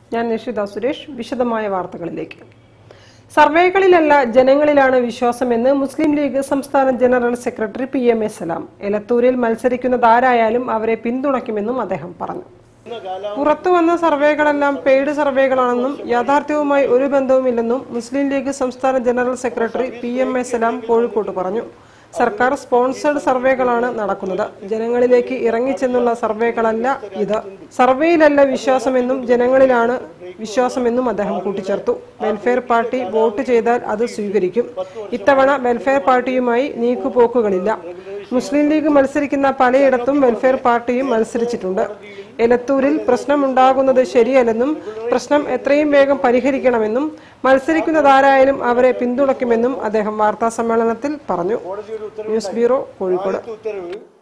ഞാൻ നിഷിത സുരേഷ് വിശദമായ വാർത്തകളിലേക്ക് സർവേകളിലല്ല ജനങ്ങളിലാണ് വിശ്വാസമെന്ന് മുസ്ലിം ലീഗ് സംസ്ഥാന general secretary P M A Salam എലത്തൂരിൽ മത്സരിക്കുന്നതാരായാലും അവരെ പിന്തുണയ്ക്കുമെന്നും അദ്ദേഹം പറഞ്ഞു പുറത്തു വന്ന സർവേകളെല്ലാം പെയ്ഡ് സർവേകളാണെന്നും യാഥാർത്ഥ്യവുമായി ഒരു ബന്ധവുമില്ലെന്നും മുസ്ലിം ലീഗ് സംസ്ഥാന general secretary P M A Salam കോഴിക്കോട്ട് പറഞ്ഞു സർക്കാർ സ്പോൺസേഡ് സർവേകളാണ് നടക്കുന്നത് ജനങ്ങളിലേക്ക് ഇറങ്ങിച്ചെന്നുള്ള സർവേകളല്ല ഇത് സർവേയിലല്ല വിശ്വാസമെന്നും ജനങ്ങളിലാണ് വിശ്വാസമെന്നും അദ്ദേഹം കൂട്ടിച്ചേർത്തു വെൽഫെയർ പാർട്ടി വോട്ട് ചെയ്താൽ അത് സ്വീകരിക്കും ഇത്തവണ വെൽഫെയർ പാർട്ടിയുമായി നീക്കുപോക്കുകളില്ല മുസ്ലിം ലീഗ് മത്സരിക്കുന്ന പലയിടത്തും വെൽഫെയർ പാർട്ടിയും മത്സരിച്ചിട്ടുണ്ട് എലത്തൂരിൽ പ്രശ്നമുണ്ടാകുന്നത് ശരിയല്ലെന്നും പ്രശ്നം എത്രയും വേഗം പരിഹരിക്കണമെന്നും മത്സരിക്കുന്നതാരായാലും അവരെ പിന്തുണയ്ക്കുമെന്നും അദ്ദേഹം വാർത്താ സമ്മേളനത്തിൽ പറഞ്ഞു ന്യൂസ് ബ്യൂറോ കോഴിക്കോട് ഉത്തരവ്